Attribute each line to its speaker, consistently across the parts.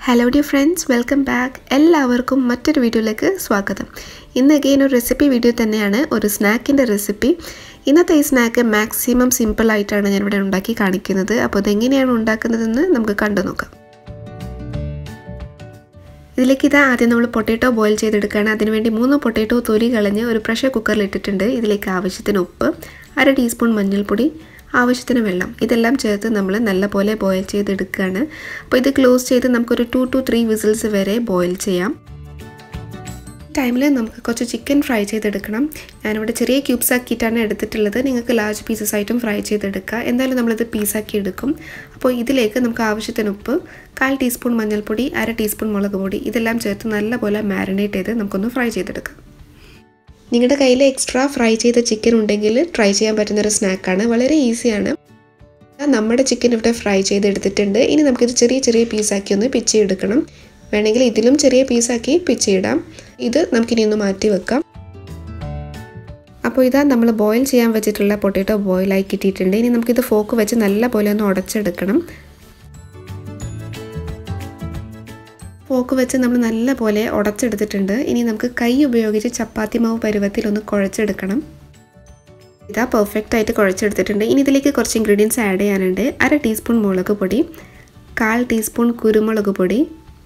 Speaker 1: hello dear friends welcome back എല്ലാവർക്കും മറ്റൊരു വീഡിയോയിലേക്ക് സ്വാഗതം ഇന്ന് അഗെയിൻ ഒരു റെസിപ്പി വീഡിയോ തന്നെയാണ് ഒരു സ്നാക്കിൻ്റെ റെസിപ്പി ഇന്നത്തെ ഈ സ്നാക്ക് മാക്സിമം സിമ്പിളായിട്ടാണ് ഞാനിവിടെ ഉണ്ടാക്കി കാണിക്കുന്നത് അപ്പോൾ ഇതെങ്ങനെയാണ് ഉണ്ടാക്കുന്നതെന്ന് നമുക്ക് കണ്ടു നോക്കാം ഇതിലേക്ക് ഇതാ ആദ്യം നമ്മൾ പൊട്ടേറ്റോ ബോയിൽ ചെയ്തെടുക്കുകയാണ് അതിനുവേണ്ടി മൂന്ന് പൊട്ടേറ്റോ തൊലി കളഞ്ഞ് ഒരു പ്രഷർ കുക്കറിൽ ഇട്ടിട്ടുണ്ട് ഇതിലേക്ക് ആവശ്യത്തിന് ഉപ്പ് അര ടീസ്പൂൺ മഞ്ഞൾപ്പൊടി ആവശ്യത്തിന് വെള്ളം ഇതെല്ലാം ചേർത്ത് നമ്മൾ നല്ലപോലെ ബോയിൽ ചെയ്തെടുക്കുകയാണ് അപ്പോൾ ഇത് ക്ലോസ് ചെയ്ത് നമുക്കൊരു two to three whistles boil ബോയിൽ ചെയ്യാം ടൈമിൽ നമുക്ക് കുറച്ച് ചിക്കൻ ഫ്രൈ ചെയ്തെടുക്കണം ഞാനിവിടെ ചെറിയ ക്യൂബ്സ് ആക്കിയിട്ടാണ് എടുത്തിട്ടുള്ളത് നിങ്ങൾക്ക് ലാർജ് പീസസ് ആയിട്ടും ഫ്രൈ ചെയ്തെടുക്കുക എന്തായാലും നമ്മളിത് പീസാക്കി എടുക്കും അപ്പോൾ ഇതിലേക്ക് നമുക്ക് ആവശ്യത്തിന് ഉപ്പ് കാൽ ടീസ്പൂൺ മഞ്ഞൾപ്പൊടി അര ടീസ്പൂൺ മുളക് പൊടി ഇതെല്ലാം ചേർത്ത് നല്ലപോലെ മാരിനേറ്റ് ചെയ്ത് നമുക്കൊന്ന് ഫ്രൈ ചെയ്തെടുക്കാം നിങ്ങളുടെ കയ്യിൽ എക്സ്ട്രാ ഫ്രൈ ചെയ്ത ചിക്കൻ ഉണ്ടെങ്കിൽ ട്രൈ ചെയ്യാൻ പറ്റുന്നൊരു സ്നാക്കാണ് വളരെ ഈസിയാണ് നമ്മുടെ ചിക്കൻ ഇവിടെ ഫ്രൈ ചെയ്തെടുത്തിട്ടുണ്ട് ഇനി നമുക്കിത് ചെറിയ ചെറിയ പീസാക്കി ഒന്ന് പിച്ചെടുക്കണം വേണമെങ്കിൽ ഇതിലും ചെറിയ പീസാക്കി പിച്ചിടാം ഇത് നമുക്കിനി ഒന്ന് മാറ്റി വെക്കാം അപ്പോൾ ഇതാ നമ്മൾ ബോയിൽ ചെയ്യാൻ വെച്ചിട്ടുള്ള പൊട്ടേറ്റോ ബോയിലായി കിട്ടിയിട്ടുണ്ട് ഇനി നമുക്കിത് ഫോക്ക് വെച്ച് നല്ല പോലെ ഒന്ന് ഉടച്ചെടുക്കണം ഫോക്ക് വെച്ച് നമ്മൾ നല്ല പോലെ ഉടച്ചെടുത്തിട്ടുണ്ട് ഇനി നമുക്ക് കൈ ഉപയോഗിച്ച് ചപ്പാത്തി മാവ് പരുവത്തിൽ ഒന്ന് കുഴച്ചെടുക്കണം ഇതാ പെർഫെക്റ്റ് ആയിട്ട് കുഴച്ചെടുത്തിട്ടുണ്ട് ഇനി ഇതിലേക്ക് കുറച്ച് ഇൻഗ്രീഡിയൻസ് ആഡ് ചെയ്യാനുണ്ട് അര ടീസ്പൂൺ മുളക് പൊടി കാൽ ടീസ്പൂൺ കുരുമുളക് പൊടി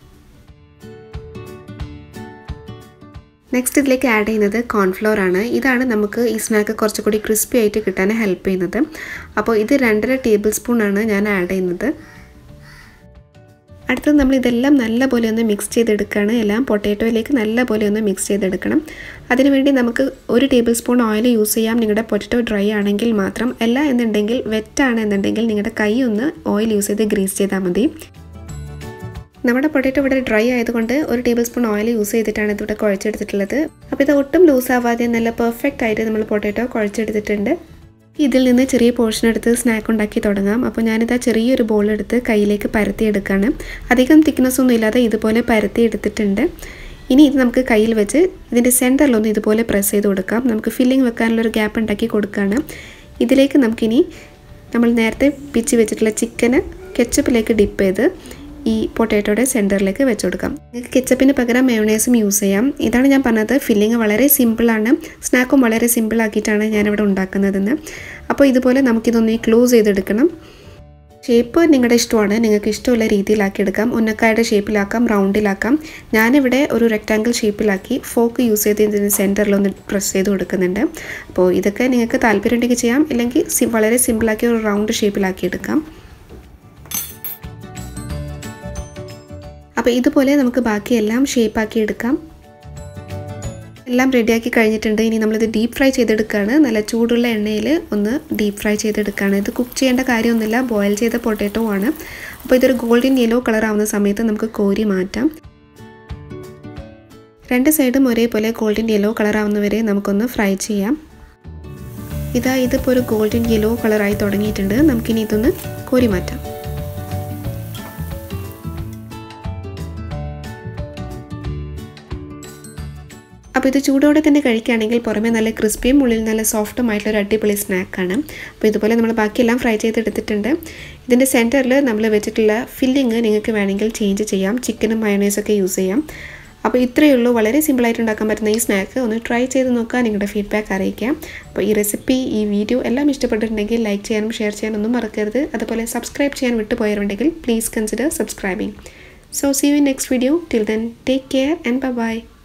Speaker 1: നെക്സ്റ്റ് ഇതിലേക്ക് ആഡ് ചെയ്യുന്നത് കോൺഫ്ലോർ ആണ് ഇതാണ് നമുക്ക് ഈ സ്നാക്ക് കുറച്ചുകൂടി ക്രിസ്പി ആയിട്ട് കിട്ടാൻ ഹെൽപ്പ് ചെയ്യുന്നത് അപ്പോൾ ഇത് രണ്ടര ടേബിൾ സ്പൂൺ ആണ് ഞാൻ ആഡ് ചെയ്യുന്നത് അടുത്തത് നമ്മൾ ഇതെല്ലാം നല്ലപോലെ ഒന്ന് മിക്സ് ചെയ്തെടുക്കുകയാണ് എല്ലാം പൊട്ടാറ്റോയിലേക്ക് നല്ലപോലെ ഒന്ന് മിക്സ് ചെയ്തെടുക്കണം അതിനുവേണ്ടി നമുക്ക് ഒരു ടേബിൾ സ്പൂൺ ഓയിൽ യൂസ് ചെയ്യാം നിങ്ങളുടെ പൊട്ടറ്റോ ഡ്രൈ ആണെങ്കിൽ മാത്രം അല്ല എന്നുണ്ടെങ്കിൽ വെറ്റാണ് എന്നുണ്ടെങ്കിൽ നിങ്ങളുടെ കൈ ഒന്ന് ഓയിൽ യൂസ് ചെയ്ത് ഗ്രീസ് ചെയ്താൽ മതി നമ്മുടെ പൊട്ടറ്റോ ഇവിടെ ഡ്രൈ ആയതുകൊണ്ട് ഒരു ടേബിൾ സ്പൂൺ ഓയിൽ യൂസ് ചെയ്തിട്ടാണ് ഇതിവിടെ കുഴച്ചെടുത്തിട്ടുള്ളത് അപ്പോൾ ഇത് ഒട്ടും ലൂസ് ആവാതെ നല്ല പെർഫെക്റ്റ് ആയിട്ട് നമ്മൾ പൊട്ടറ്റോ കുഴച്ചെടുത്തിട്ടുണ്ട് ഇതിൽ നിന്ന് ചെറിയ പോർഷൻ എടുത്ത് സ്നാക്ക് ഉണ്ടാക്കി തുടങ്ങാം അപ്പോൾ ഞാനിതാ ചെറിയൊരു ബോൾ എടുത്ത് കയ്യിലേക്ക് പരത്തി എടുക്കുകയാണ് അധികം തിക്നെസ് ഒന്നും ഇല്ലാതെ ഇതുപോലെ പരത്തി എടുത്തിട്ടുണ്ട് ഇനി ഇത് നമുക്ക് കയ്യിൽ വെച്ച് ഇതിൻ്റെ സെൻറ്ററിലൊന്ന് ഇതുപോലെ പ്രസ് ചെയ്ത് കൊടുക്കാം നമുക്ക് ഫില്ലിംഗ് വെക്കാനുള്ളൊരു ഗ്യാപ്പ് ഉണ്ടാക്കി കൊടുക്കുകയാണ് ഇതിലേക്ക് നമുക്കിനി നമ്മൾ നേരത്തെ പിച്ചി വെച്ചിട്ടുള്ള ചിക്കന് കെച്ചപ്പിലേക്ക് ഡിപ്പ് ചെയ്ത് ഈ പൊട്ടാറ്റോയുടെ സെൻറ്ററിലേക്ക് വെച്ച് കൊടുക്കാം നിങ്ങൾക്ക് കെച്ചപ്പിന് പകരം മയോണൈസും യൂസ് ചെയ്യാം ഇതാണ് ഞാൻ പറഞ്ഞത് ഫില്ലിങ് വളരെ സിമ്പിളാണ് സ്നാക്കും വളരെ സിമ്പിളാക്കിയിട്ടാണ് ഞാനിവിടെ ഉണ്ടാക്കുന്നതെന്ന് അപ്പോൾ ഇതുപോലെ നമുക്കിതൊന്ന് ക്ലോസ് ചെയ്തെടുക്കണം ഷേപ്പ് നിങ്ങളുടെ ഇഷ്ടമാണ് നിങ്ങൾക്ക് ഇഷ്ടമുള്ള രീതിയിലാക്കി എടുക്കാം ഉന്നക്കായുടെ ഷേപ്പിലാക്കാം റൗണ്ടിലാക്കാം ഞാനിവിടെ ഒരു റെക്റ്റാങ്കിൾ ഷേപ്പിലാക്കി ഫോക്ക് യൂസ് ചെയ്ത് ഇതിന് സെൻറ്ററിലൊന്ന് പ്രസ് ചെയ്ത് കൊടുക്കുന്നുണ്ട് അപ്പോൾ ഇതൊക്കെ നിങ്ങൾക്ക് താല്പര്യം ഉണ്ടെങ്കിൽ ചെയ്യാം ഇല്ലെങ്കിൽ വളരെ സിമ്പിളാക്കി ഒരു റൗണ്ട് ഷേപ്പിലാക്കി എടുക്കാം അപ്പോൾ ഇതുപോലെ നമുക്ക് ബാക്കിയെല്ലാം ഷേപ്പാക്കി എടുക്കാം എല്ലാം റെഡിയാക്കി കഴിഞ്ഞിട്ടുണ്ട് ഇനി നമ്മളിത് ഡീപ്പ് ഫ്രൈ ചെയ്തെടുക്കുകയാണ് നല്ല ചൂടുള്ള എണ്ണയിൽ ഒന്ന് ഡീപ്പ് ഫ്രൈ ചെയ്തെടുക്കുകയാണ് ഇത് കുക്ക് ചെയ്യേണ്ട കാര്യമൊന്നുമില്ല ബോയിൽ ചെയ്ത പൊട്ടാറ്റോ ആണ് അപ്പോൾ ഇതൊരു ഗോൾഡൻ യെല്ലോ കളർ ആവുന്ന സമയത്ത് നമുക്ക് കോരി മാറ്റാം രണ്ട് സൈഡും ഒരേപോലെ ഗോൾഡൻ യെല്ലോ കളർ ആവുന്നവരെ നമുക്കൊന്ന് ഫ്രൈ ചെയ്യാം ഇതാ ഇതിപ്പോൾ ഒരു ഗോൾഡൻ യെല്ലോ കളറായി തുടങ്ങിയിട്ടുണ്ട് നമുക്കിനി ഇതൊന്ന് കോരി മാറ്റാം അപ്പോൾ ഇത് ചൂടോടെ തന്നെ കഴിക്കുകയാണെങ്കിൽ പുറമേ നല്ല ക്രിസ്പിയും ഉള്ളിൽ നല്ല സോഫ്റ്റും ആയിട്ടുള്ള ഒരു അടിപൊളി സ്നാക്കാണ് അപ്പോൾ ഇതുപോലെ നമ്മൾ ബാക്കിയെല്ലാം ഫ്രൈ ചെയ്തെടുത്തിട്ടുണ്ട് ഇതിൻ്റെ സെൻറ്ററിൽ നമ്മൾ വെച്ചിട്ടുള്ള ഫില്ലിങ് നിങ്ങൾക്ക് വേണമെങ്കിൽ ചേഞ്ച് ചെയ്യാം ചിക്കനും മയണൈസൊക്കെ യൂസ് ചെയ്യാം അപ്പോൾ ഇത്രയേ ഉള്ളൂ വളരെ സിമ്പിളായിട്ട് ഉണ്ടാക്കാൻ പറ്റുന്ന ഈ സ്നാക്ക് ഒന്ന് ട്രൈ ചെയ്ത് നോക്കുക നിങ്ങളുടെ ഫീഡ്ബാക്ക് അറിയിക്കാം അപ്പോൾ ഈ റെസിപ്പി ഈ വീഡിയോ എല്ലാം ഇഷ്ടപ്പെട്ടിട്ടുണ്ടെങ്കിൽ ലൈക്ക് ചെയ്യാനും ഷെയർ ചെയ്യാനൊന്നും മറക്കരുത് അതുപോലെ സബ്സ്ക്രൈബ് ചെയ്യാൻ വിട്ടുപോയവരുണ്ടെങ്കിൽ please consider subscribing so see you next video till then take care and by